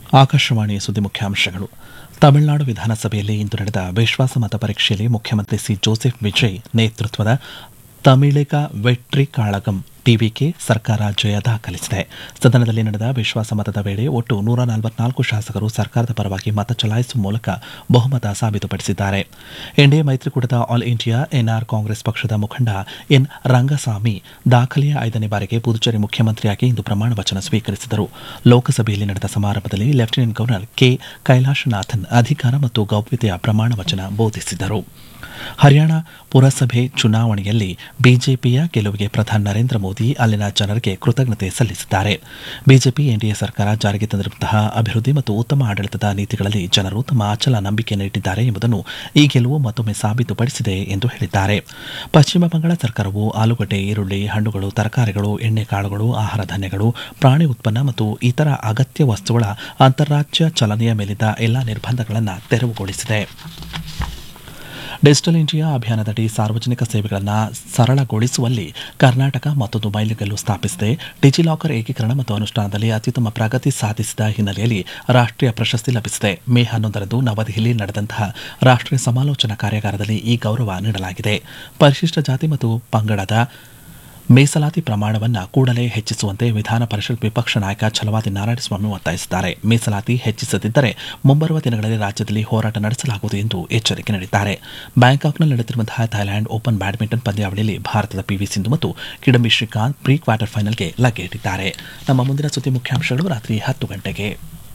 ಆಕಾಶವಾಣಿ ಸುದ್ದಿ ಮುಖ್ಯಾಂಶಗಳು ತಮಿಳುನಾಡು ವಿಧಾನಸಭೆಯಲ್ಲಿ ಇಂದು ನಡೆದ ವಿಶ್ವಾಸಮತ ಪರೀಕ್ಷೆಯಲ್ಲಿ ಮುಖ್ಯಮಂತ್ರಿ ಸಿ ಜೋಸೆಫ್ ವಿಜಯ್ ನೇತೃತ್ವದ ತಮಿಳಿಗ ವೆಟ್ರಿ ಕಾಳಗಂ ಟಿವಿಕೆ ಸರ್ಕಾರ ಜಯ ದಾಖಲಿಸಿದೆ ಸದನದಲ್ಲಿ ನಡೆದ ವಿಶ್ವಾಸಮತದ ವೇಳೆ ಒಟ್ಟು ನೂರ ನಲವತ್ನಾಲ್ಕು ಶಾಸಕರು ಸರ್ಕಾರದ ಪರವಾಗಿ ಮತ ಚಲಾಯಿಸುವ ಮೂಲಕ ಬಹುಮತ ಸಾಬೀತುಪಡಿಸಿದ್ದಾರೆ ಎನ್ಡಿಎ ಮೈತ್ರಿಕೂಟದ ಆಲ್ ಇಂಡಿಯಾ ಎನ್ಆರ್ ಕಾಂಗ್ರೆಸ್ ಪಕ್ಷದ ಮುಖಂಡ ಎನ್ ರಂಗಸ್ವಾಮಿ ದಾಖಲೆಯ ಐದನೇ ಬಾರಿಗೆ ಪುದುಚೇರಿ ಮುಖ್ಯಮಂತ್ರಿಯಾಗಿ ಇಂದು ಪ್ರಮಾಣ ವಚನ ಸ್ವೀಕರಿಸಿದರು ಲೋಕಸಭೆಯಲ್ಲಿ ನಡೆದ ಸಮಾರಂಭದಲ್ಲಿ ಲೆಫ್ಟಿನೆಂಟ್ ಗವರ್ನರ್ ಕೆ ಕೈಲಾಶನಾಥನ್ ಅಧಿಕಾರ ಮತ್ತು ಗೌಪ್ಯತೆಯ ಪ್ರಮಾಣ ವಚನ ಬೋಧಿಸಿದರು ಹರಿಯಾಣ ಪುರಸಭೆ ಚುನಾವಣೆಯಲ್ಲಿ ಬಿಜೆಪಿಯ ಗೆಲುವಿಗೆ ಪ್ರಧಾನಿ ನರೇಂದ್ರ ಮೋದಿ ಅಲ್ಲಿನ ಜನರಿಗೆ ಕೃತಜ್ಞತೆ ಸಲ್ಲಿಸಿದ್ದಾರೆ ಬಿಜೆಪಿ ಎನ್ಡಿಎ ಸರ್ಕಾರ ಜಾರಿಗೆ ತಂದಿರುವಂತಹ ಅಭಿವೃದ್ಧಿ ಮತ್ತು ಉತ್ತಮ ಆಡಳಿತದ ನೀತಿಗಳಲ್ಲಿ ಜನರು ತಮ್ಮ ಅಚಲ ನಂಬಿಕೆಯನ್ನು ಇಟ್ಟಿದ್ದಾರೆ ಎಂಬುದನ್ನು ಈ ಗೆಲುವು ಮತ್ತೊಮ್ಮೆ ಸಾಬೀತುಪಡಿಸಿದೆ ಎಂದು ಹೇಳಿದ್ದಾರೆ ಪಶ್ಚಿಮ ಬಂಗಾಳ ಸರ್ಕಾರವು ಆಲೂಗಡ್ಡೆ ಈರುಳ್ಳಿ ಹಣ್ಣುಗಳು ತರಕಾರಿಗಳು ಎಣ್ಣೆಕಾಳುಗಳು ಆಹಾರ ಧಾನ್ಯಗಳು ಪ್ರಾಣಿ ಉತ್ಪನ್ನ ಮತ್ತು ಇತರ ಅಗತ್ಯ ವಸ್ತುಗಳ ಅಂತಾರಾಜ್ಯ ಚಲನೆಯ ಮೇಲಿದ್ದ ಎಲ್ಲಾ ನಿರ್ಬಂಧಗಳನ್ನು ತೆರವುಗೊಳಿಸಿದೆ ಡಿಜಿಟಲ್ ಇಂಡಿಯಾ ಅಭಿಯಾನದಡಿ ಸಾರ್ವಜನಿಕ ಸೇವೆಗಳನ್ನು ಸರಳಗೊಳಿಸುವಲ್ಲಿ ಕರ್ನಾಟಕ ಮತ್ತೊಂದು ಮೈಲಿಗಲ್ಲು ಸ್ಥಾಪಿಸಿದೆ ಡಿಜಿಲಾಕರ್ ಏಕೀಕರಣ ಮತ್ತು ಅನುಷ್ಠಾನದಲ್ಲಿ ಅತ್ಯುತ್ತಮ ಪ್ರಗತಿ ಸಾಧಿಸಿದ ಹಿನ್ನೆಲೆಯಲ್ಲಿ ರಾಷ್ಟೀಯ ಪ್ರಶಸ್ತಿ ಲಭಿಸಿದೆ ಮೇ ಹನ್ನೊಂದರಂದು ನವದೆಹಲಿಯಲ್ಲಿ ನಡೆದಂತಹ ರಾಷ್ಟೀಯ ಸಮಾಲೋಚನಾ ಕಾರ್ಯಾಗಾರದಲ್ಲಿ ಈ ಗೌರವ ನೀಡಲಾಗಿದೆ ಪರಿಶಿಷ್ಟ ಜಾತಿ ಮತ್ತು ಪಂಗಡದ ಮೀಸಲಾತಿ ಪ್ರಮಾಣವನ್ನು ಕೂಡಲೇ ಹೆಚ್ಚಿಸುವಂತೆ ವಿಧಾನ ಪರಿಷತ್ ವಿಪಕ್ಷ ನಾಯಕ ಛಲವಾದಿ ನಾರಾಯಣಸ್ವಾಮಿ ಒತ್ತಾಯಿಸಿದ್ದಾರೆ ಮೀಸಲಾತಿ ಹೆಚ್ಚಿಸದಿದ್ದರೆ ಮುಂಬರುವ ದಿನಗಳಲ್ಲಿ ರಾಜ್ಯದಲ್ಲಿ ಹೋರಾಟ ನಡೆಸಲಾಗುವುದು ಎಂದು ಎಚ್ಚರಿಕೆ ನೀಡಿದ್ದಾರೆ ಬ್ಯಾಂಕಾಕ್ನಲ್ಲಿ ನಡೆದಿರುವಂತಹ ಥೈಲ್ಯಾಂಡ್ ಓಪನ್ ಬ್ಯಾಡ್ಮಿಂಟನ್ ಪಂದ್ಯಾವಳಿಯಲ್ಲಿ ಭಾರತದ ಪಿವಿ ಸಿಂಧು ಮತ್ತು ಕಿಡಂಬಿ ಶ್ರೀಕಾಂತ್ ಪ್ರೀ ಕ್ವಾರ್ಟರ್ ಫೈನಲ್ಗೆ ಲಗ್ಗೆಯಿಟ್ಟಿದ್ದಾರೆ ನಮ್ಮ ಮುಂದಿನ ಸುದ್ದಿ ಮುಖ್ಯಾಂಶಗಳು ರಾತ್ರಿ ಹತ್ತು ಗಂಟೆಗೆ